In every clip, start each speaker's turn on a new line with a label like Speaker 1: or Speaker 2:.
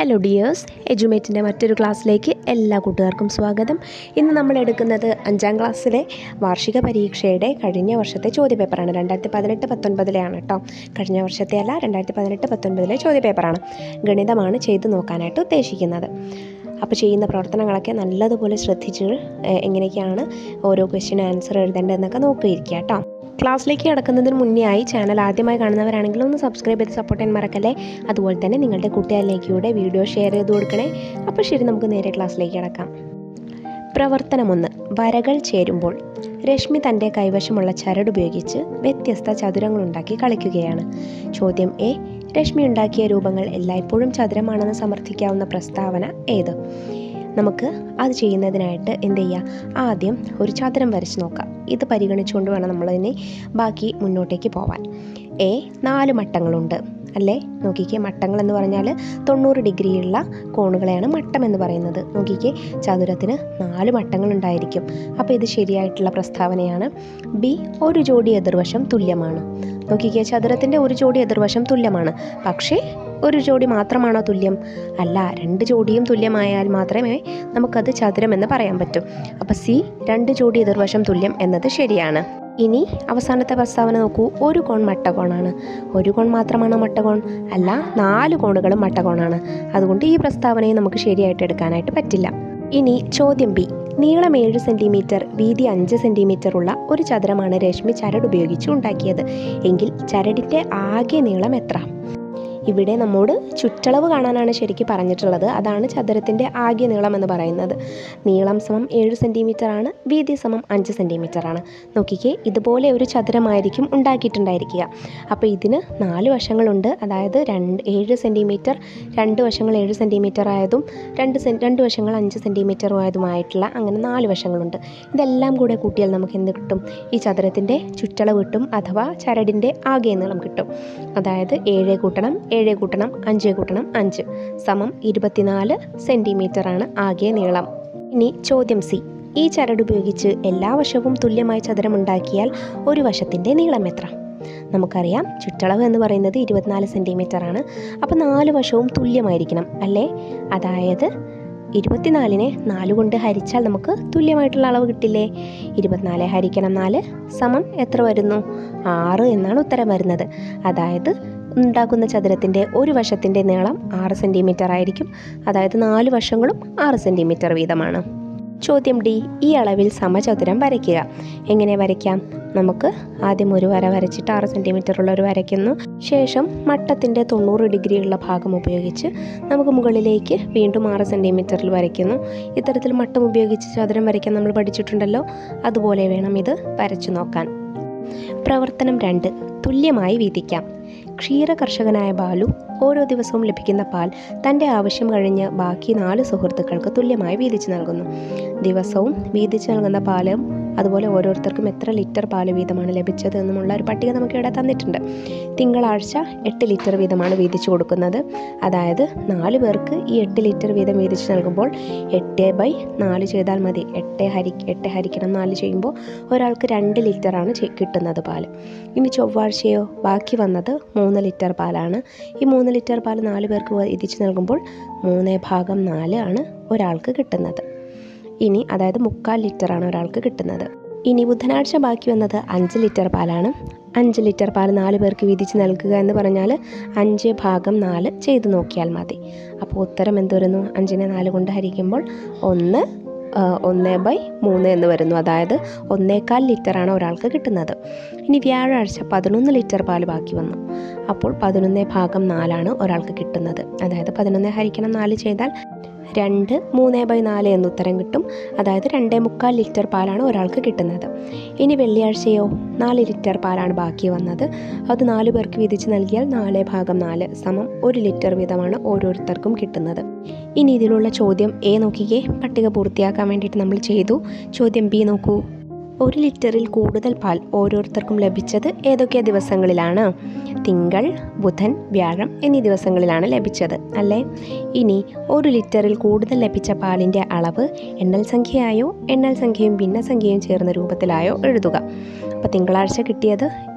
Speaker 1: hello dears എജുമേറ്റിൻ്റെ മറ്റൊരു ക്ലാസ്സിലേക്ക് എല്ലാ കൂട്ടുകാർക്കും സ്വാഗതം ഇന്ന് നമ്മൾ എടുക്കുന്നത് അഞ്ചാം ക്ലാസ്സിലെ വാർഷിക പരീക്ഷയുടെ കഴിഞ്ഞ വർഷത്തെ ചോദ്യപേപ്പറാണ് രണ്ടായിരത്തി പതിനെട്ട് പത്തൊൻപതിലെയാണ് കേട്ടോ കഴിഞ്ഞ വർഷത്തെ അല്ല രണ്ടായിരത്തി പതിനെട്ട് പത്തൊൻപതിലെ ചോദ്യപേപ്പറാണ് ഗണിതമാണ് ചെയ്തു നോക്കാനായിട്ട് ഉദ്ദേശിക്കുന്നത് അപ്പോൾ ചെയ്യുന്ന പ്രവർത്തനങ്ങളൊക്കെ നല്ലതുപോലെ ശ്രദ്ധിച്ച് ഏഹ്, എങ്ങനെയൊക്കെയാണ് ഓരോ ക്വസ്റ്റ്യൻ ആൻസർ എഴുതേണ്ടതെന്നൊക്കെ നോക്കിയിരിക്കുക കേട്ടോ ക്ലാസ്സിലേക്ക് കിടക്കുന്നതിന് മുന്നേ ആയി ചാനൽ ആദ്യമായി കാണുന്നവരാണെങ്കിൽ ഒന്ന് സബ്സ്ക്രൈബ് ചെയ്ത് സപ്പോർട്ട് ചെയ്യാൻ മറക്കല്ലേ അതുപോലെ തന്നെ നിങ്ങളുടെ കൂട്ടുകാരിലേക്ക് കൂടെ വീഡിയോ ഷെയർ ചെയ്ത് കൊടുക്കണേ അപ്പോൾ ശരി നമുക്ക് നേരെ ക്ലാസ്സിലേക്ക് കിടക്കാം പ്രവർത്തനം ഒന്ന് വരകൾ ചേരുമ്പോൾ രശ്മി തൻ്റെ കൈവശമുള്ള ചരട് ഉപയോഗിച്ച് വ്യത്യസ്ത ചതുരങ്ങളുണ്ടാക്കി കളിക്കുകയാണ് ചോദ്യം എ രശ്മി ഉണ്ടാക്കിയ രൂപങ്ങൾ എല്ലായ്പ്പോഴും ചതുരമാണെന്ന് സമർത്ഥിക്കാവുന്ന പ്രസ്താവന ഏത് നമുക്ക് അത് ചെയ്യുന്നതിനായിട്ട് എന്ത് ചെയ്യുക ആദ്യം ഒരു ചതുരം വരച്ച് നോക്കാം ഇത് പരിഗണിച്ചുകൊണ്ട് വേണം നമ്മളതിനെ ബാക്കി മുന്നോട്ടേക്ക് പോവാൻ എ നാല് മട്ടങ്ങളുണ്ട് അല്ലേ നോക്കിക്കേ മട്ടങ്ങൾ എന്ന് പറഞ്ഞാൽ തൊണ്ണൂറ് ഡിഗ്രിയുള്ള കോണുകളെയാണ് മട്ടം എന്ന് പറയുന്നത് നോക്കിക്കേ ചതുരത്തിന് നാല് മട്ടങ്ങൾ ഉണ്ടായിരിക്കും അപ്പോൾ ഇത് ശരിയായിട്ടുള്ള പ്രസ്താവനയാണ് ബി ഒരു ജോഡി എതിർവശം തുല്യമാണ് നോക്കിക്കേ ചതുരത്തിൻ്റെ ഒരു ജോഡി എതിർവശം തുല്യമാണ് പക്ഷേ ഒരു ജോഡി മാത്രമാണോ തുല്യം അല്ല രണ്ട് ജോഡിയും തുല്യമായാൽ മാത്രമേ നമുക്കത് ചതുരം എന്ന് പറയാൻ പറ്റൂ അപ്പോൾ സി രണ്ട് ജോഡി എതിർവശം തുല്യം എന്നത് ശരിയാണ് ഇനി അവസാനത്തെ പ്രസ്താവന നോക്കൂ ഒരു കോൺ മട്ടകോണാണ് ഒരു കോൺ മാത്രമാണോ മട്ടകോൺ അല്ല നാല് കോണുകളും മട്ടകോണാണ് അതുകൊണ്ട് ഈ പ്രസ്താവനയെ നമുക്ക് ശരിയായിട്ട് എടുക്കാനായിട്ട് പറ്റില്ല ഇനി ചോദ്യം ബി നീളം ഏഴ് സെൻറ്റിമീറ്റർ വീതി അഞ്ച് സെൻറ്റിമീറ്റർ ഉള്ള ഒരു ചതുരമാണ് രശ്മി ചരട് ഉപയോഗിച്ച് ഉണ്ടാക്കിയത് എങ്കിൽ ചരടിൻ്റെ ആകെ നീളം എത്ര ഇവിടെ നമ്മോട് ചുറ്റളവ് കാണാനാണ് ശരിക്കും പറഞ്ഞിട്ടുള്ളത് അതാണ് ചതുരത്തിൻ്റെ ആകെ നീളം എന്ന് പറയുന്നത് നീളം സമം ഏഴ് സെൻറ്റിമീറ്റർ ആണ് വീതി സമം അഞ്ച് സെൻറ്റിമീറ്റർ ആണ് നോക്കിക്കേ ഇതുപോലെ ഒരു ചതുരമായിരിക്കും ഉണ്ടാക്കിയിട്ടുണ്ടായിരിക്കുക അപ്പോൾ ഇതിന് നാല് വശങ്ങളുണ്ട് അതായത് രണ്ട് ഏഴ് സെൻറ്റിമീറ്റർ രണ്ട് വശങ്ങൾ ഏഴ് സെൻറ്റിമീറ്റർ ആയതും രണ്ട് സെൻ രണ്ട് വശങ്ങൾ അഞ്ച് സെൻറ്റിമീറ്റർ ആയതുമായിട്ടുള്ള അങ്ങനെ നാല് വശങ്ങളുണ്ട് ഇതെല്ലാം കൂടെ കൂട്ടിയാൽ നമുക്ക് എന്ത് കിട്ടും ഈ ചതുരത്തിൻ്റെ ചുറ്റളവ് കിട്ടും അഥവാ ചരടിൻ്റെ ആകെ നീളം കിട്ടും അതായത് ഏഴ് കൂട്ടണം ഏഴ് കൂട്ടണം അഞ്ച് കൂട്ടണം അഞ്ച് സമം ഇരുപത്തിനാല് സെൻറ്റിമീറ്റർ ആണ് ആകെ നീളം ഇനി ചോദ്യം സി ഈ ചരട് ഉപയോഗിച്ച് എല്ലാ വശവും തുല്യമായ ചതുരമുണ്ടാക്കിയാൽ ഒരു വശത്തിൻ്റെ നീളം എത്ര നമുക്കറിയാം ചുറ്റളവ് എന്ന് പറയുന്നത് ഇരുപത്തിനാല് സെൻറ്റിമീറ്റർ ആണ് അപ്പോൾ നാല് വശവും തുല്യമായിരിക്കണം അല്ലേ അതായത് ഇരുപത്തിനാലിനെ നാല് കൊണ്ട് ഹരിച്ചാൽ നമുക്ക് തുല്യമായിട്ടുള്ള അളവ് കിട്ടില്ലേ ഇരുപത്തിനാല് ഹരിക്കണം നാല് സമം എത്ര വരുന്നു ആറ് എന്നാണ് ഉത്തരം വരുന്നത് അതായത് ഉണ്ടാക്കുന്ന ചതുരത്തിൻ്റെ ഒരു വശത്തിൻ്റെ നീളം ആറ് സെൻറ്റിമീറ്റർ ആയിരിക്കും അതായത് നാല് വശങ്ങളും ആറ് സെൻറ്റിമീറ്റർ വീതമാണ് ചോദ്യം ഡി ഈ അളവിൽ സമചതുരം വരയ്ക്കുക എങ്ങനെ വരയ്ക്കാം നമുക്ക് ആദ്യം ഒരു വര വരച്ചിട്ട് ആറ് സെൻറ്റിമീറ്റർ ഉള്ള ഒരു വരയ്ക്കുന്നു ശേഷം മട്ടത്തിൻ്റെ തൊണ്ണൂറ് ഡിഗ്രിയുള്ള ഭാഗം ഉപയോഗിച്ച് നമുക്ക് മുകളിലേക്ക് വീണ്ടും ആറ് സെൻറ്റിമീറ്ററിൽ വരയ്ക്കുന്നു ഇത്തരത്തിൽ മട്ടം ഉപയോഗിച്ച് ചതുരം വരയ്ക്കാൻ നമ്മൾ പഠിച്ചിട്ടുണ്ടല്ലോ അതുപോലെ വേണം ഇത് വരച്ചു നോക്കാൻ പ്രവർത്തനം രണ്ട് തുല്യമായി വീതിക്കാം ക്ഷീര കർഷകനായ ബാലു ഓരോ ദിവസവും ലഭിക്കുന്ന പാൽ തൻ്റെ ആവശ്യം കഴിഞ്ഞ് ബാക്കി നാല് സുഹൃത്തുക്കൾക്ക് തുല്യമായി വീതിച്ചു നൽകുന്നു ദിവസവും വീതിച്ചു നൽകുന്ന പാലും അതുപോലെ ഓരോരുത്തർക്കും എത്ര ലിറ്റർ പാല് വീതമാണ് ലഭിച്ചത് എന്നുമുള്ള ഒരു പട്ടിക നമുക്ക് ഇവിടെ തന്നിട്ടുണ്ട് തിങ്കളാഴ്ച എട്ട് ലിറ്റർ വീതമാണ് വീതിച്ചു കൊടുക്കുന്നത് അതായത് നാല് പേർക്ക് ഈ എട്ട് ലിറ്റർ വീതം വീതിച്ചു നൽകുമ്പോൾ എട്ട് ബൈ നാല് ചെയ്താൽ മതി എട്ട് ഹരി എട്ട് ഹരിക്കണം നാല് ചെയ്യുമ്പോൾ ഒരാൾക്ക് രണ്ട് ലിറ്ററാണ് ചെ- കിട്ടുന്നത് പാല് ഇനി ചൊവ്വാഴ്ചയോ ബാക്കി വന്നത് മൂന്ന് ലിറ്റർ പാലാണ് ഈ മൂന്ന് ലിറ്റർ പാൽ നാല് പേർക്ക് വീതിച്ചു നൽകുമ്പോൾ മൂന്ന് ഭാഗം നാല് ആണ് ഒരാൾക്ക് കിട്ടുന്നത് ഇനി അതായത് മുക്കാൽ ലിറ്ററാണ് ഒരാൾക്ക് കിട്ടുന്നത് ഇനി ബുധനാഴ്ച ബാക്കി വന്നത് അഞ്ച് ലിറ്റർ പാലാണ് അഞ്ച് ലിറ്റർ പാൽ നാല് പേർക്ക് വീതിച്ച് നൽകുക എന്ന് പറഞ്ഞാൽ അഞ്ച് ഭാഗം നാല് ചെയ്ത് നോക്കിയാൽ മതി അപ്പോൾ ഉത്തരം എന്ത് വരുന്നു അഞ്ചിനെ നാല് കൊണ്ട് ഹരിക്കുമ്പോൾ ഒന്ന് ആ, ഒന്ന് ബൈ മൂന്ന് എന്ന് വരുന്നു അതായത് ഒന്നേകാൽ ലിറ്ററാണ് ഒരാൾക്ക് കിട്ടുന്നത് ഇനി വ്യാഴാഴ്ച പതിനൊന്ന് ലിറ്റർ പാൽ ബാക്കി വന്നു അപ്പോൾ പതിനൊന്ന് ഭാഗം നാലാണ് ഒരാൾക്ക് കിട്ടുന്നത് അതായത് പതിനൊന്ന് ഹരിക്കണം നാല് ചെയ്താൽ രണ്ട് മൂന്ന് ബൈ നാല് എന്ന് ഉത്തരം കിട്ടും അതായത് രണ്ടേ മുക്കാൽ ലിറ്റർ പാലാണ് ഒരാൾക്ക് കിട്ടുന്നത് ഇനി വെള്ളിയാഴ്ചയോ നാല് ലിറ്റർ പാലാണ് ബാക്കി വന്നത് അത് നാല് പേർക്ക് വീതിച്ച് നൽകിയാൽ നാല് ഭാഗം നാല് സമം ഒരു ലിറ്റർ വീതമാണ് ഓരോരുത്തർക്കും കിട്ടുന്നത് ഇനി ഇതിലുള്ള ചോദ്യം എ നോക്കിക്കേ പട്ടിക പൂർത്തിയാക്കാൻ വേണ്ടിയിട്ട് നമ്മൾ ചെയ്തു ചോദ്യം ബി നോക്കൂ ഒരു ലിറ്ററിൽ കൂടുതൽ പാൽ ഓരോരുത്തർക്കും ലഭിച്ചത് ഏതൊക്കെ ദിവസങ്ങളിലാണ് തിങ്കൾ ബുധൻ വ്യാഴം എന്നീ ദിവസങ്ങളിലാണ് ലഭിച്ചത് അല്ലേ ഇനി ഒരു ലിറ്ററിൽ കൂടുതൽ ലഭിച്ച പാലിൻ്റെ അളവ് എണ്ണൽ സംഖ്യയായോ എണ്ണൽ സംഖ്യയും ഭിന്നസംഖ്യയും ചേർന്ന രൂപത്തിലായോ എഴുതുക അപ്പോൾ തിങ്കളാഴ്ച കിട്ടിയത്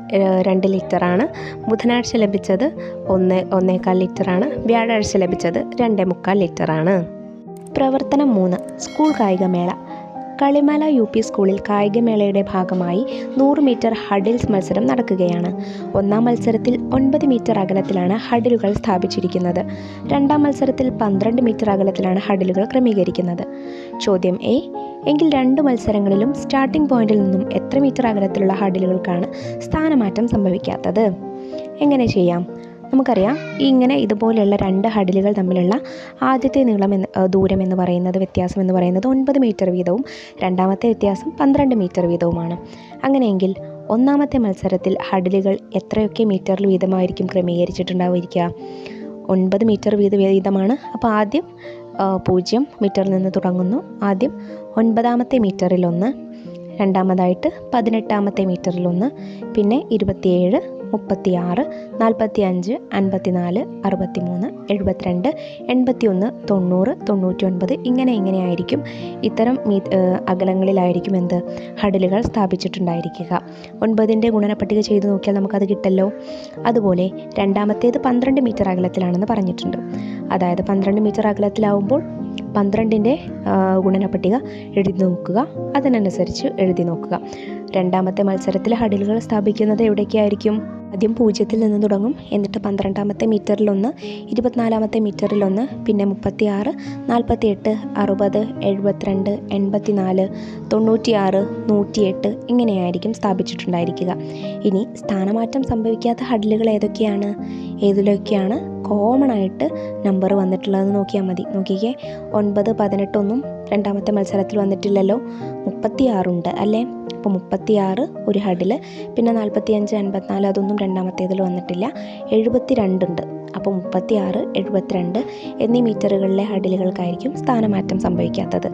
Speaker 1: ഏഹ്, രണ്ട് ലിറ്ററാണ് ബുധനാഴ്ച ലഭിച്ചത് ഒന്ന് ഒന്നേകാൽ ലിറ്ററാണ് വ്യാഴാഴ്ച ലഭിച്ചത് രണ്ടേ മുക്കാൽ ലിറ്ററാണ് പ്രവർത്തനം മൂന്ന് സ്കൂൾ കായികമേള കളിമല യു പി സ്കൂളിൽ കായികമേളയുടെ ഭാഗമായി നൂറ് മീറ്റർ ഹഡിൽസ് മത്സരം നടക്കുകയാണ് ഒന്നാം മത്സരത്തിൽ ഒൻപത് മീറ്റർ അകലത്തിലാണ് ഹഡിലുകൾ സ്ഥാപിച്ചിരിക്കുന്നത് രണ്ടാം മത്സരത്തിൽ പന്ത്രണ്ട് മീറ്റർ അകലത്തിലാണ് ഹഡിലുകൾ ക്രമീകരിക്കുന്നത് ചോദ്യം എ എങ്കിൽ രണ്ട് മത്സരങ്ങളിലും സ്റ്റാർട്ടിംഗ് പോയിന്റിൽ നിന്നും എത്ര മീറ്റർ അകലത്തിലുള്ള ഹഡിലുകൾക്കാണ് സ്ഥാനമാറ്റം സംഭവിക്കാത്തത് എങ്ങനെ ചെയ്യാം നമുക്കറിയാം ഇങ്ങനെ ഇതുപോലെയുള്ള രണ്ട് ഹഡിലുകൾ തമ്മിലുള്ള ആദ്യത്തെ നീളം എന്ന് ഏഹ് ദൂരം എന്ന് പറയുന്നത് വ്യത്യാസം എന്ന് പറയുന്നത് ഒൻപത് മീറ്റർ വീതവും രണ്ടാമത്തെ വ്യത്യാസം പന്ത്രണ്ട് മീറ്റർ വീതവുമാണ് അങ്ങനെയെങ്കിൽ ഒന്നാമത്തെ മത്സരത്തിൽ ഹഡിലുകൾ എത്രയൊക്കെ മീറ്ററിൽ വീതമായിരിക്കും ക്രമീകരിച്ചിട്ടുണ്ടാവുക ഒൻപത് മീറ്റർ വീത വീതമാണ് അപ്പോൾ ആദ്യം ആ, പൂജ്യം മീറ്ററിൽ നിന്ന് തുടങ്ങുന്നു ആദ്യം ഒൻപതാമത്തെ മീറ്ററിലൊന്ന് രണ്ടാമതായിട്ട് പതിനെട്ടാമത്തെ മീറ്ററിലൊന്ന് പിന്നെ ഇരുപത്തിയേഴ് മുപ്പത്തിയാറ് നാൽപ്പത്തി അഞ്ച് അൻപത്തിനാല് അറുപത്തിമൂന്ന് എഴുപത്തിരണ്ട് എൺപത്തിയൊന്ന് തൊണ്ണൂറ് തൊണ്ണൂറ്റി ഒൻപത് ഇങ്ങനെ ഇങ്ങനെയായിരിക്കും ഇത്തരം മീ ഏഹ് അകലങ്ങളിലായിരിക്കും എന്ത് ഹഡിലുകൾ സ്ഥാപിച്ചിട്ടുണ്ടായിരിക്കുക ഒൻപതിൻ്റെ ഗുണനപ്പട്ടിക ചെയ്ത് നോക്കിയാൽ നമുക്കത് കിട്ടല്ലോ അതുപോലെ രണ്ടാമത്തേത് പന്ത്രണ്ട് മീറ്റർ അകലത്തിലാണെന്ന് പറഞ്ഞിട്ടുണ്ട് അതായത് പന്ത്രണ്ട് മീറ്റർ അകലത്തിലാവുമ്പോൾ പന്ത്രണ്ടിൻ്റെ ഗുണനപ്പട്ടിക എഴുതി നോക്കുക അതിനനുസരിച്ച് എഴുതി നോക്കുക രണ്ടാമത്തെ മത്സരത്തിൽ ഹഡിലുകൾ സ്ഥാപിക്കുന്നത് എവിടേക്കായിരിക്കും ആദ്യം പൂജ്യത്തിൽ നിന്ന് തുടങ്ങും എന്നിട്ട് പന്ത്രണ്ടാമത്തെ മീറ്ററിലൊന്ന് ഇരുപത്തിനാലാമത്തെ മീറ്ററിലൊന്ന് പിന്നെ മുപ്പത്തിയാറ് നാൽപ്പത്തിയെട്ട് അറുപത് എഴുപത്തിരണ്ട് എൺപത്തിനാല് തൊണ്ണൂറ്റിയാറ് നൂറ്റിയെട്ട് ഇങ്ങനെയായിരിക്കും സ്ഥാപിച്ചിട്ടുണ്ടായിരിക്കുക ഇനി സ്ഥാനമാറ്റം സംഭവിക്കാത്ത ഹഡിലുകൾ ഏതൊക്കെയാണ് ഏതിലൊക്കെയാണ് കോമൺ ആയിട്ട് നമ്പർ വന്നിട്ടുള്ളതെന്ന് നോക്കിയാൽ മതി നോക്കിക്കേ ഒൻപത് പതിനെട്ടൊന്നും രണ്ടാമത്തെ മത്സരത്തിൽ വന്നിട്ടില്ലല്ലോ മുപ്പത്തിയാറുണ്ട് അല്ലേ അപ്പോൾ മുപ്പത്തിയാറ് ഒരു ഹഡിൽ പിന്നെ നാൽപ്പത്തി അഞ്ച് അൻപത്തിനാല് അതൊന്നും രണ്ടാമത്തേതിൽ വന്നിട്ടില്ല എഴുപത്തി രണ്ടുണ്ട് അപ്പോൾ മുപ്പത്തിയാറ് എഴുപത്തിരണ്ട് എന്നീ മീറ്ററുകളിലെ ഹഡിലുകൾക്കായിരിക്കും സ്ഥാനമാറ്റം സംഭവിക്കാത്തത്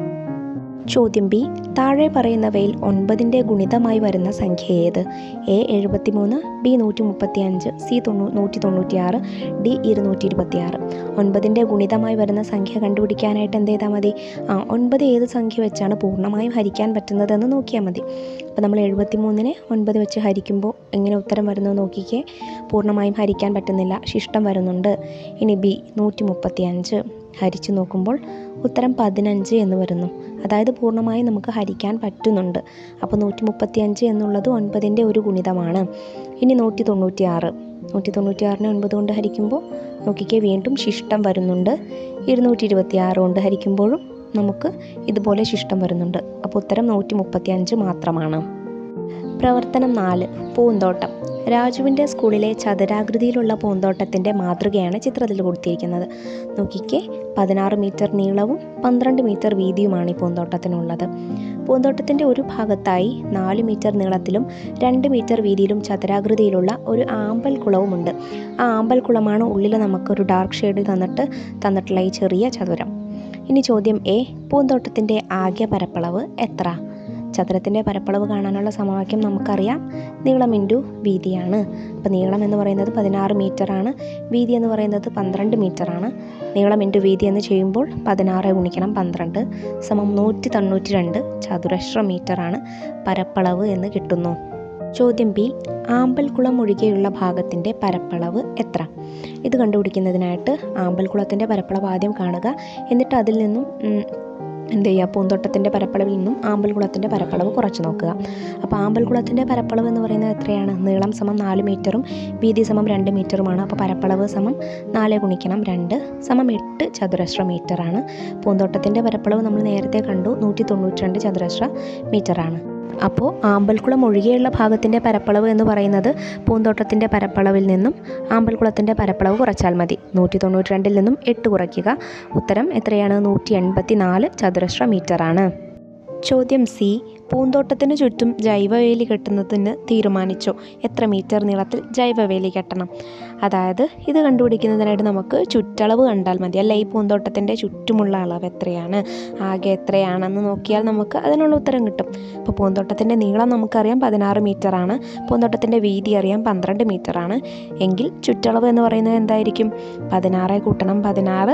Speaker 1: ചോദ്യം ബി താഴെ പറയുന്നവയിൽ ഒൻപതിൻ്റെ ഗുണിതമായി വരുന്ന സംഖ്യ ഏത് എ എഴുപത്തിമൂന്ന് ബി നൂറ്റി മുപ്പത്തി അഞ്ച് സി തൊണ്ണൂ നൂറ്റി തൊണ്ണൂറ്റിയാറ് ഡി ഇരുന്നൂറ്റി ഇരുപത്തിയാറ് ഒൻപതിൻ്റെ ഗുണിതമായി വരുന്ന സംഖ്യ കണ്ടുപിടിക്കാനായിട്ട് എന്ത് ചെയ്താൽ മതി ആ ഒൻപത് ഏത് സംഖ്യ വെച്ചാണ് പൂർണ്ണമായും ഹരിക്കാൻ പറ്റുന്നതെന്ന് നോക്കിയാൽ മതി അപ്പോൾ നമ്മൾ എഴുപത്തി മൂന്നിനെ ഒൻപത് വെച്ച് ഹരിക്കുമ്പോൾ എങ്ങനെ ഉത്തരം വരുന്നത് നോക്കിക്കേ പൂർണ്ണമായും ഹരിക്കാൻ പറ്റുന്നില്ല ശിഷ്ടം വരുന്നുണ്ട് ഇനി ബി നൂറ്റി മുപ്പത്തി അഞ്ച് ഹരിച്ചു നോക്കുമ്പോൾ ഉത്തരം പതിനഞ്ച് എന്ന് വരുന്നു അതായത് പൂർണ്ണമായും നമുക്ക് ഹരിക്കാൻ പറ്റുന്നുണ്ട് അപ്പോൾ നൂറ്റി മുപ്പത്തി അഞ്ച് എന്നുള്ളത് ഒൻപതിൻ്റെ ഒരു ഗുണിതമാണ് ഇനി നൂറ്റി തൊണ്ണൂറ്റി ആറ് നൂറ്റി തൊണ്ണൂറ്റി ആറിനെ ഒൻപത് കൊണ്ട് ഹരിക്കുമ്പോൾ നോക്കിക്കേ വീണ്ടും ശിഷ്ടം വരുന്നുണ്ട് ഇരുന്നൂറ്റി ഇരുപത്തി ആറ് കൊണ്ട് ഹരിക്കുമ്പോഴും നമുക്ക് ഇതുപോലെ ശിഷ്ടം വരുന്നുണ്ട് അപ്പോൾ ഉത്തരം നൂറ്റി മുപ്പത്തി അഞ്ച് മാത്രമാണ് പ്രവർത്തനം നാല് പൂന്തോട്ടം രാജുവിൻ്റെ സ്കൂളിലെ ചതുരാകൃതിയിലുള്ള പൂന്തോട്ടത്തിൻ്റെ മാതൃകയാണ് ചിത്രത്തിൽ കൊടുത്തിരിക്കുന്നത് നോക്കിക്കേ പതിനാറ് മീറ്റർ നീളവും പന്ത്രണ്ട് മീറ്റർ വീതിയുമാണ് ഈ പൂന്തോട്ടത്തിനുള്ളത് പൂന്തോട്ടത്തിൻ്റെ ഒരു ഭാഗത്തായി നാല് മീറ്റർ നീളത്തിലും രണ്ട് മീറ്റർ വീതിയിലും ചതുരാകൃതിയിലുള്ള ഒരു ആമ്പൽ കുളവുമുണ്ട് ആ ആമ്പൽ കുളമാണ് ഉള്ളിൽ നമുക്കൊരു ഡാർക്ക് ഷെയ്ഡ് തന്നിട്ട് തന്നിട്ടുള്ള ഈ ചെറിയ ചതുരം ഇനി ചോദ്യം എ പൂന്തോട്ടത്തിൻ്റെ ആകെ പരപ്പളവ് എത്ര ചതുരത്തിൻ്റെ പരപ്പളവ് കാണാനുള്ള സമവാക്യം നമുക്കറിയാം നീളം ഇൻറ്റു വീതിയാണ് അപ്പോൾ നീളം എന്ന് പറയുന്നത് പതിനാറ് മീറ്ററാണ് വീതി എന്ന് പറയുന്നത് പന്ത്രണ്ട് മീറ്ററാണ് നീളം ഇൻറ്റു വീതി എന്ന് ചെയ്യുമ്പോൾ പതിനാറ് ഗുണിക്കണം പന്ത്രണ്ട് സമം നൂറ്റി തൊണ്ണൂറ്റി രണ്ട് ചതുരശ്ര മീറ്ററാണ് പരപ്പളവ് എന്ന് കിട്ടുന്നു ചോദ്യം ബി ആമ്പൽക്കുളം ഒഴികെയുള്ള ഭാഗത്തിൻ്റെ പരപ്പളവ് എത്ര ഇത് കണ്ടുപിടിക്കുന്നതിനായിട്ട് ആമ്പൽക്കുളത്തിൻ്റെ പരപ്പളവ് ആദ്യം കാണുക എന്നിട്ട് അതിൽ നിന്നും ഉം, എന്ത് ചെയ്യുക പൂന്തോട്ടത്തിൻ്റെ പരപ്പളവിൽ നിന്നും ആമ്പൽക്കുളത്തിൻ്റെ പരപ്പളവ് കുറച്ച് നോക്കുക അപ്പോൾ ആമ്പൽക്കുളത്തിൻ്റെ പരപ്പളവ് എന്ന് പറയുന്നത് എത്രയാണ് നീളം സമം നാല് മീറ്ററും വീതി സമം രണ്ട് മീറ്ററുമാണ് അപ്പോൾ പരപ്പളവ് സമം നാല് ഗുണിക്കണം രണ്ട് സമം എട്ട് ചതുരശ്ര മീറ്ററാണ് പൂന്തോട്ടത്തിൻ്റെ പരപ്പളവ് നമ്മൾ നേരത്തെ കണ്ടു നൂറ്റി തൊണ്ണൂറ്റി രണ്ട് ചതുരശ്ര മീറ്ററാണ് അപ്പോൾ ആമ്പൽക്കുളം ഒഴികെയുള്ള ഭാഗത്തിൻ്റെ പരപ്പളവ് എന്ന് പറയുന്നത് പൂന്തോട്ടത്തിൻ്റെ പരപ്പളവിൽ നിന്നും ആമ്പൽക്കുളത്തിൻ്റെ പരപ്പളവ് കുറച്ചാൽ മതി നൂറ്റി തൊണ്ണൂറ്റി രണ്ടിൽ നിന്നും എട്ട് കുറയ്ക്കുക ഉത്തരം എത്രയാണ് നൂറ്റി എൺപത്തി നാല് ചതുരശ്ര മീറ്ററാണ് ചോദ്യം സി പൂന്തോട്ടത്തിന് ചുറ്റും ജൈവവേലി കെട്ടുന്നതിന് തീരുമാനിച്ചു എത്ര മീറ്റർ നീളത്തിൽ ജൈവവേലി കെട്ടണം അതായത് ഇത് കണ്ടുപിടിക്കുന്നതിനായിട്ട് നമുക്ക് ചുറ്റളവ് കണ്ടാൽ മതി അല്ല ഈ പൂന്തോട്ടത്തിൻ്റെ ചുറ്റുമുള്ള അളവ് എത്രയാണ് ആകെ എത്രയാണെന്ന് നോക്കിയാൽ നമുക്ക് അതിനുള്ള ഉത്തരം കിട്ടും ഇപ്പോൾ പൂന്തോട്ടത്തിൻ്റെ നീളം നമുക്കറിയാം പതിനാറ് മീറ്ററാണ് പൂന്തോട്ടത്തിൻ്റെ വീതി അറിയാം പന്ത്രണ്ട് മീറ്ററാണ് എങ്കിൽ ചുറ്റളവ് എന്ന് പറയുന്നത് എന്തായിരിക്കും പതിനാറ് കൂട്ടണം പതിനാറ്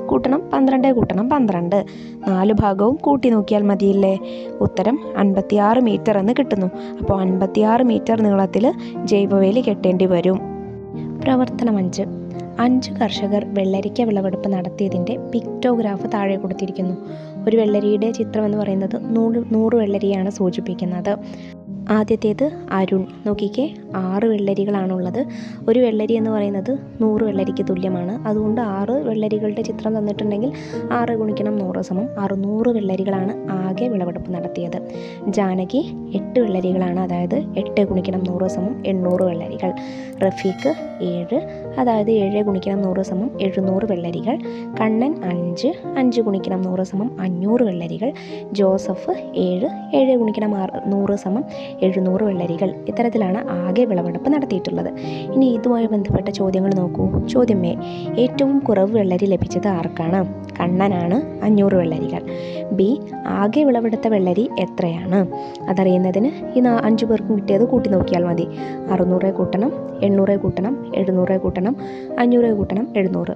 Speaker 1: കൂട്ടണം പന്ത്രണ്ട് കൂട്ടണം പന്ത്രണ്ട് നാല് ഭാഗവും കൂട്ടി നോക്കിയാൽ മതിയില്ലേ ഉത്തരം അൻപത്തിയാറ് മീറ്റർ എന്ന് കിട്ടുന്നു അപ്പോൾ അൻപത്തിയാറ് മീറ്റർ നീളത്തിൽ ജൈവവേലി കെട്ടേണ്ടി വരും പ്രവർത്തനം അഞ്ച് അഞ്ച് കർഷകർ വെള്ളരിക്ക വിളവെടുപ്പ് നടത്തിയതിൻ്റെ പിക്ടോഗ്രാഫ് താഴെ കൊടുത്തിരിക്കുന്നു ഒരു വെള്ളരിയുടെ ചിത്രം എന്ന് പറയുന്നത് നൂറ് നൂറ് വെള്ളരിയാണ് സൂചിപ്പിക്കുന്നത് ആദ്യത്തേത് അരുൺ നോക്കിക്കേ ആറ് വെള്ളരികളാണുള്ളത് ഒരു വെള്ളരി എന്ന് പറയുന്നത് നൂറ് വെള്ളരിക്ക് തുല്യമാണ് അതുകൊണ്ട് ആറ് വെള്ളരികളുടെ ചിത്രം തന്നിട്ടുണ്ടെങ്കിൽ ആറ് ഗുണിക്കണം നൂറ് സമം അറുന്നൂറ് വെള്ളരികളാണ് ആകെ വിളവെടുപ്പ് നടത്തിയത് ജാനകി എട്ട് വെള്ളരികളാണ് അതായത് എട്ട് ഗുണിക്കണം നൂറ് സമം എണ്ണൂറ് വെള്ളരികൾ റഫീഖ് ഏഴ് അതായത് ഏഴ് ഗുണിക്കണം നൂറ് സമം എഴുന്നൂറ് വെള്ളരികൾ കണ്ണൻ അഞ്ച് അഞ്ച് ഗുണിക്കണം നൂറ് സമം അഞ്ഞൂറ് വെള്ളരികൾ ജോസഫ് ഏഴ് ഏഴ് ഗുണിക്കണം ആറ് നൂറ് സമം എഴുന്നൂറ് വെള്ളരികൾ ഇത്തരത്തിലാണ് ആകെ വിളവെടുപ്പ് നടത്തിയിട്ടുള്ളത് ഇനി ഇതുമായി ബന്ധപ്പെട്ട ചോദ്യങ്ങൾ നോക്കൂ ചോദ്യം എ ഏറ്റവും കുറവ് വെള്ളരി ലഭിച്ചത് ആർക്കാണ് കണ്ണനാണ് അഞ്ഞൂറ് വെള്ളരികൾ ബി ആകെ വിളവെടുത്ത വെള്ളരി എത്രയാണ് അതറിയുന്നതിന് ഈ നാ- അഞ്ചു പേർക്കും കിട്ടിയത് കൂട്ടി നോക്കിയാൽ മതി അറുന്നൂറ് കൂട്ടണം എണ്ണൂറ് കൂട്ടണം എഴുന്നൂറ് കൂട്ടണം അഞ്ഞൂറ് കൂട്ടണം എഴുന്നൂറ്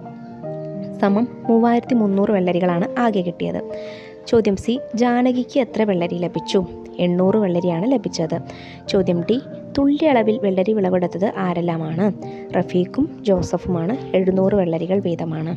Speaker 1: സമം മൂവായിരത്തി മുന്നൂറ് വെള്ളരികളാണ് ആകെ കിട്ടിയത് ചോദ്യം സി ജാനകിക്ക് എത്ര വെള്ളരി ലഭിച്ചു എണ്ണൂറ് വെള്ളരിയാണ് ലഭിച്ചത് ചോദ്യം ഡി തുല്യ അളവിൽ വെള്ളരി വിളവെടുത്തത് ആരെല്ലാമാണ് റഫീഖും ജോസഫുമാണ് എഴുന്നൂറ് വെള്ളരികൾ വീതമാണ്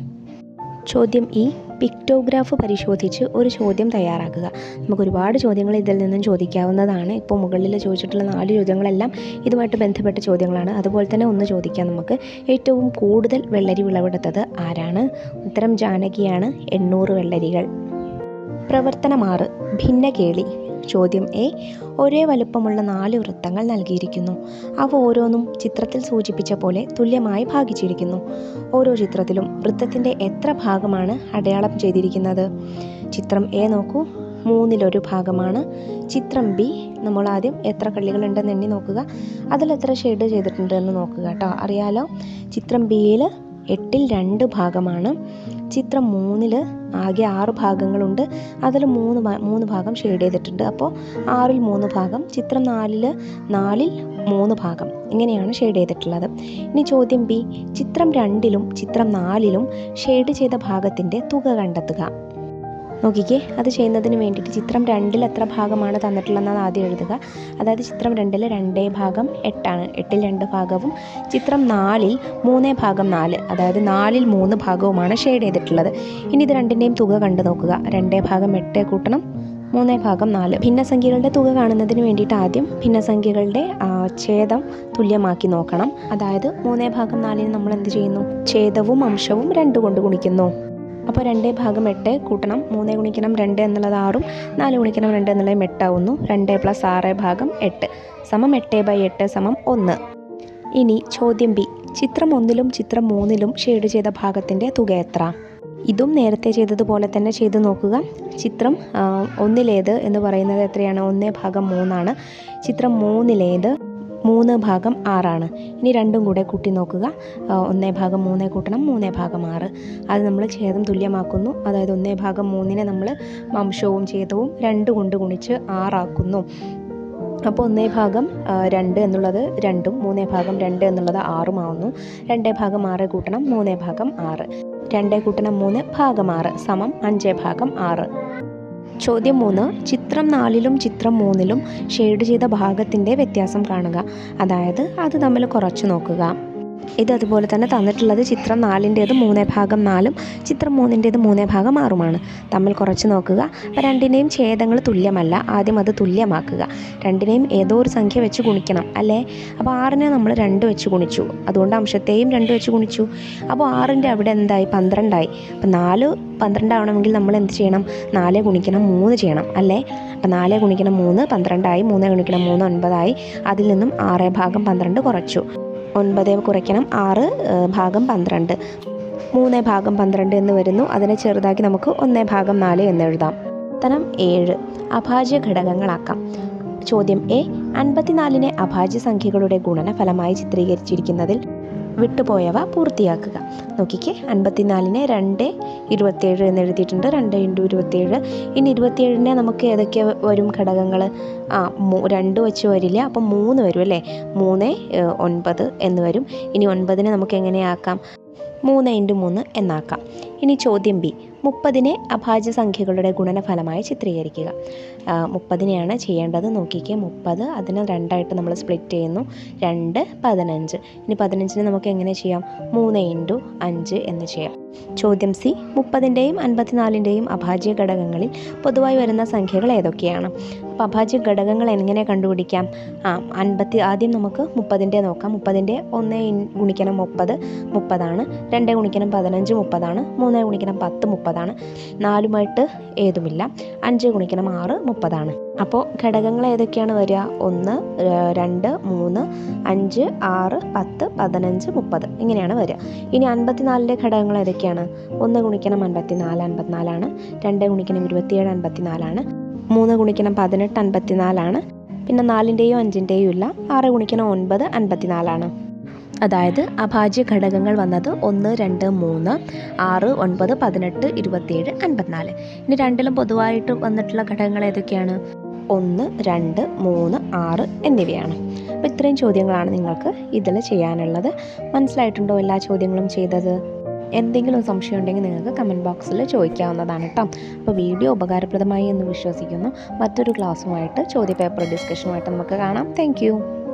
Speaker 1: ചോദ്യം ഇ പിക്ടോഗ്രാഫ് പരിശോധിച്ച് ഒരു ചോദ്യം തയ്യാറാക്കുക നമുക്ക് ഒരുപാട് ചോദ്യങ്ങൾ ഇതിൽ നിന്നും ചോദിക്കാവുന്നതാണ് ഇപ്പോൾ മുകളിൽ ചോദിച്ചിട്ടുള്ള നാല് ചോദ്യങ്ങളെല്ലാം ഇതുമായിട്ട് ബന്ധപ്പെട്ട ചോദ്യങ്ങളാണ് അതുപോലെ തന്നെ ഒന്ന് ചോദിക്കാം നമുക്ക് ഏറ്റവും കൂടുതൽ വെള്ളരി വിളവെടുത്തത് ആരാണ് ഉത്തരം ജാനകിയാണ് എണ്ണൂറ് വെള്ളരികൾ പ്രവർത്തനം ആറ് ഭിന്നകേളി ചോദ്യം എ ഒരേ വലുപ്പമുള്ള നാല് വൃത്തങ്ങൾ നൽകിയിരിക്കുന്നു അവ ഓരോന്നും ചിത്രത്തിൽ സൂചിപ്പിച്ച പോലെ തുല്യമായി ഭാഗിച്ചിരിക്കുന്നു ഓരോ ചിത്രത്തിലും വൃത്തത്തിൻ്റെ എത്ര ഭാഗമാണ് അടയാളം ചെയ്തിരിക്കുന്നത് ചിത്രം എ നോക്കൂ മൂന്നിലൊരു ഭാഗമാണ് ചിത്രം ബി നമ്മൾ ആദ്യം എത്ര കള്ളികളുണ്ടെന്ന് എണ്ണി നോക്കുക അതിൽ എത്ര ഷെയ്ഡ് ചെയ്തിട്ടുണ്ട് എന്ന് നോക്കുക കേട്ടോ അറിയാലോ ചിത്രം ബിയിൽ എട്ടിൽ രണ്ട് ഭാഗമാണ് ചിത്രം മൂന്നിൽ ആകെ ആറ് ഭാഗങ്ങളുണ്ട് അതിൽ മൂന്ന് ഭാ- മൂന്ന് ഭാഗം ഷെയ്ഡ് ചെയ്തിട്ടുണ്ട് അപ്പോൾ ആറിൽ മൂന്ന് ഭാഗം ചിത്രം നാലിൽ നാലിൽ മൂന്ന് ഭാഗം ഇങ്ങനെയാണ് ഷെയ്ഡ് ചെയ്തിട്ടുള്ളത് ഇനി ചോദ്യം ബി ചിത്രം രണ്ടിലും ചിത്രം നാലിലും ഷെയ്ഡ് ചെയ്ത ഭാഗത്തിൻ്റെ തുക കണ്ടെത്തുക നോക്കിക്കേ അത് ചെയ്യുന്നതിന് വേണ്ടിയിട്ട് ചിത്രം രണ്ടിൽ എത്ര ഭാഗമാണ് തന്നിട്ടുള്ളതെന്ന് ആദ്യം എഴുതുക അതായത് ചിത്രം രണ്ടിൽ രണ്ടേ ഭാഗം എട്ടാണ് എട്ടിൽ രണ്ട് ഭാഗവും ചിത്രം നാലിൽ മൂന്നേ ഭാഗം നാല് അതായത് നാലിൽ മൂന്ന് ഭാഗവുമാണ് ഷെയ്ഡ് ചെയ്തിട്ടുള്ളത് ഇനി ഇത് രണ്ടിൻ്റെയും തുക കണ്ടു നോക്കുക രണ്ടേ ഭാഗം എട്ട് കൂട്ടണം മൂന്നേ ഭാഗം നാല് ഭിന്നസംഖ്യകളുടെ തുക കാണുന്നതിന് വേണ്ടിയിട്ട് ആദ്യം ഭിന്നസംഖ്യകളുടെ ആ, ഛേദം തുല്യമാക്കി നോക്കണം അതായത് മൂന്നേ ഭാഗം നാലിന് നമ്മൾ എന്ത് ചെയ്യുന്നു ഛേദവും അംശവും രണ്ട് കൊണ്ട് ഗുണിക്കുന്നു അപ്പോൾ രണ്ടേ ഭാഗം എട്ട് കൂട്ടണം മൂന്നേ ഗുണിക്കണം രണ്ട് എന്നുള്ളത് ആറും നാല് ഗുണിക്കണം രണ്ട് എന്നുള്ളത് എട്ടാവുന്നു രണ്ട് പ്ലസ് ആറ് ഭാഗം എട്ട് സമം എട്ട് ബൈ എട്ട് സമം ഒന്ന് ഇനി ചോദ്യം ബി ചിത്രം ഒന്നിലും ചിത്രം മൂന്നിലും ഷെയ്ഡ് ചെയ്ത ഭാഗത്തിൻ്റെ തുക എത്ര ഇതും നേരത്തെ ചെയ്തതുപോലെ തന്നെ ചെയ്ത് നോക്കുക ചിത്രം ആ, ഒന്നിലേത് എന്ന് പറയുന്നത് എത്രയാണ് ഒന്നേ ഭാഗം മൂന്നാണ് ചിത്രം മൂന്നിലേത് മൂന്ന് ഭാഗം ആറാണ് ഇനി രണ്ടും കൂടെ കൂട്ടി നോക്കുക ആ, ഒന്നേ ഭാഗം മൂന്നേ കൂട്ടണം മൂന്നേ ഭാഗം ആറ് അത് നമ്മൾ ഛേദം തുല്യമാക്കുന്നു അതായത് ഒന്നേ ഭാഗം മൂന്നിനെ നമ്മൾ വംശവും ഛേദവും രണ്ട് കൊണ്ട് ഗുണിച്ച് ആറാക്കുന്നു അപ്പോൾ ഒന്നേ ഭാഗം ആ, രണ്ട് എന്നുള്ളത് രണ്ടും മൂന്നേ ഭാഗം രണ്ട് എന്നുള്ളത് ആറുമാവുന്നു രണ്ടേ ഭാഗം ആറ് കൂട്ടണം മൂന്നേ ഭാഗം ആറ് രണ്ടേ കൂട്ടണം മൂന്ന് ഭാഗം ആറ് സമം അഞ്ചേ ഭാഗം ആറ് ചോദ്യം മൂന്ന് ചിത്രം നാലിലും ചിത്രം മൂന്നിലും ഷെയ്ഡ് ചെയ്ത ഭാഗത്തിൻ്റെ വ്യത്യാസം കാണുക അതായത് അത് തമ്മിൽ കുറച്ച് നോക്കുക ഇത് അതുപോലെ തന്നെ തന്നിട്ടുള്ളത് ചിത്രം നാലിൻ്റേത് മൂന്നേ ഭാഗം നാലും ചിത്രം മൂന്നിൻ്റേത് മൂന്നേ ഭാഗം ആറുമാണ് തമ്മിൽ കുറച്ച് നോക്കുക അപ്പോൾ രണ്ടിൻ്റെയും ഛേദങ്ങൾ തുല്യമല്ല ആദ്യം അത് തുല്യമാക്കുക രണ്ടിനെയും ഏതോ ഒരു സംഖ്യ വെച്ച് ഗുണിക്കണം അല്ലേ അപ്പോൾ ആറിനെ നമ്മൾ രണ്ട് വെച്ച് ഗുണിച്ചു അതുകൊണ്ട് അംശത്തെയും രണ്ട് വെച്ച് ഗുണിച്ചു അപ്പോൾ ആറിൻ്റെ അവിടെ എന്തായി പന്ത്രണ്ടായി അപ്പോൾ നാല് പന്ത്രണ്ടാവണമെങ്കിൽ നമ്മൾ എന്ത് ചെയ്യണം നാല് ഗുണിക്കണം മൂന്ന് ചെയ്യണം അല്ലേ അപ്പോൾ നാല് ഗുണിക്കണം മൂന്ന് പന്ത്രണ്ടായി മൂന്ന് ഗുണിക്കണം മൂന്ന് ഒൻപതായി അതിൽ നിന്നും ആറ് ഭാഗം പന്ത്രണ്ട് കുറച്ചു ഒൻപത് കുറയ്ക്കണം ആറ് ഏഹ്, ഭാഗം പന്ത്രണ്ട് മൂന്ന് ഭാഗം പന്ത്രണ്ട് എന്ന് വരുന്നു അതിനെ ചെറുതാക്കി നമുക്ക് ഒന്ന് ഭാഗം നാല് എന്ന് എഴുതാം ഉത്തരം ഏഴ് അഭാജ്യ ഘടകങ്ങളാക്കാം ചോദ്യം എ അൻപത്തിനാലിനെ അഭാജ്യ സംഖ്യകളുടെ ഗുണനഫലമായി ചിത്രീകരിച്ചിരിക്കുന്നതിൽ വിട്ടുപോയവ പൂർത്തിയാക്കുക നോക്കിക്കേ അൻപത്തിനാലിനെ രണ്ട് ഇരുപത്തേഴ് എന്ന് എഴുതിയിട്ടുണ്ട് രണ്ട് ഇൻറ്റു ഇരുപത്തേഴ് ഇനി ഇരുപത്തിയേഴിനെ നമുക്ക് ഏതൊക്കെ വരും ഘടകങ്ങൾ ആ മൂ രണ്ട് വെച്ച് വരില്ല അപ്പം മൂന്ന് വരും അല്ലേ മൂന്ന് ഏഹ്, ഒൻപത് എന്ന് വരും ഇനി ഒൻപതിനെ നമുക്ക് എങ്ങനെയാക്കാം മൂന്ന് ഇൻറ്റു മൂന്ന് എന്നാക്കാം ഇനി ചോദ്യം ബി മുപ്പതിനെ അഭാജ്യ സംഖ്യകളുടെ ഗുണനഫലമായി ചിത്രീകരിക്കുക ആ, മുപ്പതിനെയാണ് ചെയ്യേണ്ടത് നോക്കിക്കുക മുപ്പത് അതിനെ രണ്ടായിട്ട് നമ്മൾ സ്പ്ലിറ്റ് ചെയ്യുന്നു രണ്ട് പതിനഞ്ച് ഇനി പതിനഞ്ചിന് നമുക്ക് എങ്ങനെ ചെയ്യാം മൂന്ന് ഇൻറ്റു അഞ്ച് എന്ന് ചെയ്യാം ചോദ്യം സി മുപ്പതിൻ്റെയും അൻപത്തിനാലിൻ്റെയും അഭാജ്യ ഘടകങ്ങളിൽ പൊതുവായി വരുന്ന സംഖ്യകൾ ഏതൊക്കെയാണ് അപ്പോൾ അഭാജ്യ ഘടകങ്ങൾ എങ്ങനെ കണ്ടുപിടിക്കാം ആ അൻപത്തി ആദ്യം നമുക്ക് മുപ്പതിൻ്റെ നോക്കാം മുപ്പതിൻ്റെ ഒന്ന് ഇൻ- ഗുണിക്കണം മുപ്പത് മുപ്പതാണ് രണ്ട് ഗുണിക്കണം പതിനഞ്ച് മുപ്പതാണ് മൂന്ന് ഗുണിക്കണം പത്ത് മുപ്പതാണ് നാലുമായിട്ട് ഏതുമില്ല അഞ്ച് ഗുണിക്കണം ആറ് മുപ്പതാണ് അപ്പോൾ ഘടകങ്ങൾ ഏതൊക്കെയാണ് വരിക ഒന്ന് ര- രണ്ട് മൂന്ന് അഞ്ച് ആറ് പത്ത് പതിനഞ്ച് മുപ്പത് ഇങ്ങനെയാണ് വരിക ഇനി അൻപത്തിനാലിൻ്റെ ഘടകങ്ങൾ ഏതൊക്കെയാണ് ഒന്ന് ഗുണിക്കണം അൻപത്തിനാല് അൻപത്തിനാലാണ് രണ്ട് ഗുണിക്കണം ഇരുപത്തിയേഴ് അൻപത്തിനാലാണ് മൂന്ന് ഗുണിക്കണം പതിനെട്ട് അൻപത്തിനാലാണ് പിന്നെ നാലിൻ്റെയും അഞ്ചിൻ്റെയും ഇല്ല ആറ് ഗുണിക്കണം ഒൻപത് അൻപത്തിനാലാണ് അതായത് അഭാജ്യ ഘടകങ്ങൾ വന്നത് ഒന്ന് രണ്ട് മൂന്ന് ആറ് ഒൻപത് പതിനെട്ട് ഇരുപത്തിയേഴ് അൻപത്തിനാല് ഇനി രണ്ടിലും പൊതുവായിട്ട് വന്നിട്ടുള്ള ഘടകങ്ങൾ ഏതൊക്കെയാണ് ഒന്ന് രണ്ട് മൂന്ന് ആറ് എന്നിവയാണ് അപ്പോൾ ഇത്രയും ചോദ്യങ്ങളാണ് നിങ്ങൾക്ക് ഇതിൽ ചെയ്യാനുള്ളത് മനസ്സിലായിട്ടുണ്ടോ എല്ലാ ചോദ്യങ്ങളും ചെയ്തത് എന്തെങ്കിലും സംശയം ഉണ്ടെങ്കിൽ നിങ്ങൾക്ക് കമൻറ്റ് ബോക്സിൽ ചോദിക്കാവുന്നതാണ് കേട്ടോ അപ്പോൾ വീഡിയോ ഉപകാരപ്രദമായി എന്ന് വിശ്വസിക്കുന്നു മറ്റൊരു ക്ലാസ്സുമായിട്ട് ചോദ്യപേപ്പർ ഡിസ്കഷനുമായിട്ട് നമുക്ക് കാണാം താങ്ക്